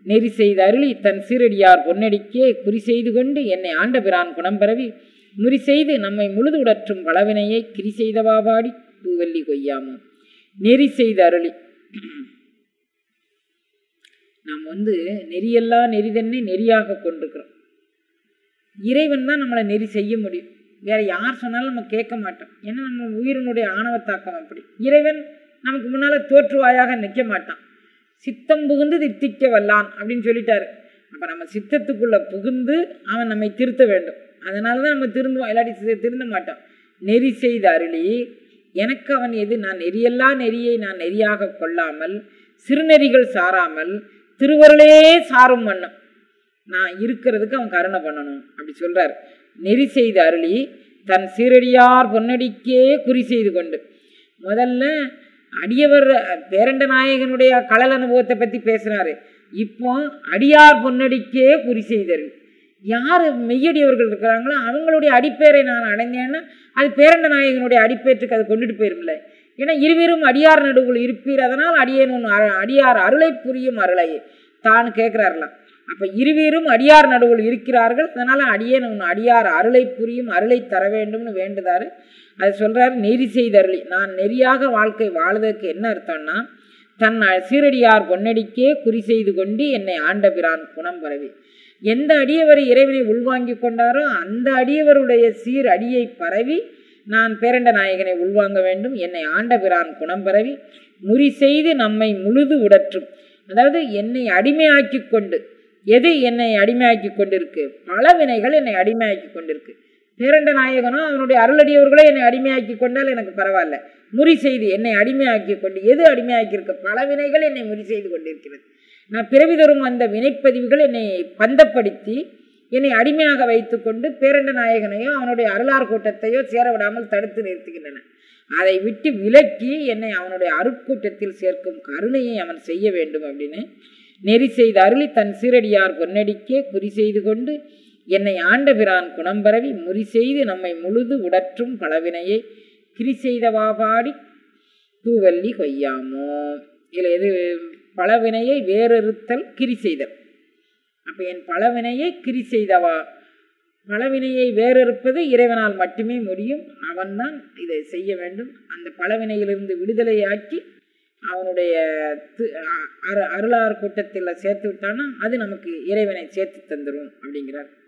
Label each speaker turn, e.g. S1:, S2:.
S1: நெறி செய்த அருளி தன் சீரடியார் பொன்னடிக்கே குறி செய்து கொண்டு என்னை ஆண்ட பிரான் குணம் பரவி முறி செய்து நம்மை முழுது உடற்றும் பலவினையை கிரி செய்தவா பாடி பூவல்லி கொய்யாமோ நெறி செய்த அருளி நாம் வந்து நெறியெல்லாம் நெறிதன்னை நெறியாக கொண்டிருக்கிறோம் இறைவன் தான் நம்மளை நெறி செய்ய முடியும் வேற யார் சொன்னாலும் நம்ம கேட்க மாட்டோம் ஏன்னா நம்ம உயிரினுடைய ஆணவத்தாக்கம் அப்படி இறைவன் நமக்கு முன்னால தோற்றுவாயாக நிற்க மாட்டான் சித்தம் புகுந்து தித்திக்க வல்லான் அப்படின்னு சொல்லிட்டாரு அப்போ நம்ம சித்தத்துக்குள்ள புகுந்து அவன் நம்மை திருத்த வேண்டும் அதனால தான் நம்ம திருந்துவோம் இல்லாட்டி சி- திருந்த மாட்டோம் நெறி செய்த அருளி எனக்கு அவன் எது நான் நெறியல்லா நெறியை நான் நெறியாக கொள்ளாமல் சிறுநெறிகள் சாராமல் திருவருளே சாரும் வண்ணம் நான் இருக்கிறதுக்கு அவன் கருணை பண்ணணும் அப்படி சொல்றார் நெறி செய்த அருளி தன் சீரடியார் பொன்னடிக்கே குறி செய்து கொண்டு முதல்ல அடியவர் பேரண்ட நாயகனுடைய கடல் அனுபவத்தை பற்றி பேசுனாரு இப்போ அடியார் பொன்னடிக்கே குறி செய்தருள் யார் மெய்யடியவர்கள் இருக்கிறாங்களோ அவங்களுடைய அடிப்பேரை நான் அடைஞ்சேன்னா அது பேரண்ட நாயகனுடைய அடிப்பேற்றுக்கு அது கொண்டுட்டு போயிரும்ல ஏன்னா இருவரும் அடியார் நடுவுள் இருப்பீர் அதனால் அடியேன் உன் அரு- அடியார் அருளை புரியும் அருளை தான் கேட்குறாருலாம் அப்போ இருவரும் அடியார் நடுவுள் இருக்கிறார்கள் அதனால் அடியேன் உன் அடியார் அருளை புரியும் அருளை தர வேண்டும்னு வேண்டுதாரு அது சொல்றாரு நெறி செய்தருளி நான் நெறியாக வாழ்க்கை வாழ்வதற்கு என்ன அர்த்தம்னா தன் அ- சீரடியார் பொன்னடிக்கே குறி செய்து கொண்டு என்னை ஆண்ட பிரான் குணம் பரவி எந்த அடியவர் இறைவனை உள்வாங்கிக் கொண்டாரோ அந்த அடியவருடைய சீர் அடியை பரவி நான் பேரண்ட நாயகனை உள்வாங்க வேண்டும் என்னை ஆண்ட பிரான் குணம் பரவி முறி செய்து நம்மை முழுது உடற்றும் அதாவது என்னை அடிமையாக்கி கொண்டு எது என்னை அடிமையாக்கி கொண்டிருக்கு பல வினைகள் என்னை அடிமையாக்கி கொண்டிருக்கு பேரண்ட நாயகனும் அவனுடைய அருளடியவர்களே என்னை அடிமையாக்கி கொண்டால் எனக்கு பரவாயில்ல முறி செய்து என்னை அடிமையாக்கி கொண்டு எது அடிமையாக்கி இருக்க பல வினைகள் என்னை முறி செய்து கொண்டிருக்கிறது நான் பிறவி தரும் அந்த வினைப்பதிவுகள் என்னை பந்தப்படுத்தி என்னை அடிமையாக வைத்துக்கொண்டு பேரண்ட நாயகனையோ அவனுடைய அருளார் கூட்டத்தையோ சேர விடாமல் தடுத்து நிறுத்துகின்றன அதை விட்டு விலக்கி என்னை அவனுடைய அருட்கூட்டத்தில் சேர்க்கும் கருணையை அவன் செய்ய வேண்டும் அப்படின்னு நெறி செய்த அருளி தன் சீரடியார் பொன்னடிக்கே குறி செய்து கொண்டு என்னை ஆண்ட பிரான் குணம் பரவி முறி செய்து நம்மை முழுது உடற்றும் பலவினையை கிரி செய்தவா பாடி பூவல்லி கொய்யாமோ இதில் எது பலவினையை வேறறுத்தல் கிரி செய்தல் அப்போ என் பலவினையை கிரி செய்தவா பலவினையை வேறறுப்பது இறைவனால் மட்டுமே முடியும் அவன்தான் இதை செய்ய வேண்டும் அந்த பலவினையிலிருந்து விடுதலையாக்கி அவனுடைய தி- அ- அரு- அருளார் கூட்டத்தில் சேர்த்து விட்டானா அது நமக்கு இறைவனை சேர்த்து தந்துரும் அப்படிங்கிறார்